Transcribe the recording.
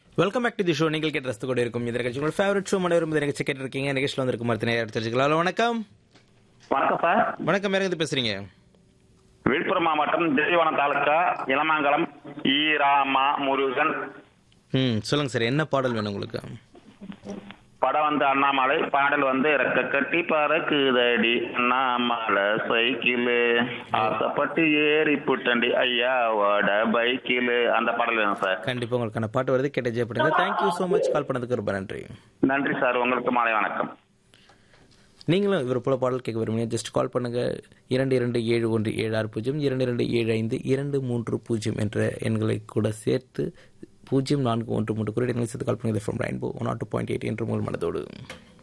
welcome back to the show நீங்கள் கேட்டு ரசித்து கொண்டு இருக்கும் இந்த நிகழ்ச்சி உங்களோட ஃபேவரட் ஷோ மனைவரும் இந்த நிகழ்ச்சி கேட்டு இருக்கீங்க நிகழ்ச்சியில் வந்திருக்க மருத்துவ நேரம் தெரிஞ்சுக்கலாம் ஹலோ வணக்கம் வணக்கம் சார் வணக்கம் யாருங்க இது பேசுறீங்க விழுப்புரம் மாவட்டம் திண்டிவனம் தாலுக்கா இளமாங்கலம் ஈராமா முருகன் ம் சொல்லுங்க சார் என்ன பாடல் வேணும் உங்களுக்கு படம் வந்து அண்ணாமலை பாடல் வந்து ரெக்க கட்டி பறக்குதடி அண்ணாமலை சைக்கிள் ஆசைப்பட்டு ஏறி புட்டண்டி ஐயாவோட பைக்கில் அந்த பாடல் வேணும் சார் கண்டிப்பாக உங்களுக்கான பாட்டு வருது கேட்ட ஜெய பண்ணுங்க தேங்க்யூ ஸோ மச் கால் பண்ணதுக்கு ரொம்ப நன்றி நன்றி சார் உங்களுக்கு மாலை வணக்கம் நீங்களும் இவர் போல பாடல் கேட்க விரும்பினா ஜஸ்ட் கால் பண்ணுங்க இரண்டு இரண்டு ஏழு ஒன்று ஏழு ஆறு பூஜ்ஜியம் இரண்டு இரண்டு ஏழு ஐந்து இரண்டு மூன்று பூஜ்ஜியம் என்ற எண்களை கூட சேர்த்து பூஜ்ஜியம் நான்கு ஒன்று மூன்று குறியீடுகளை சேர்த்து கால் பண்ணுங்க from rainbow one nought two point eight என்று உங்கள் மனதோடு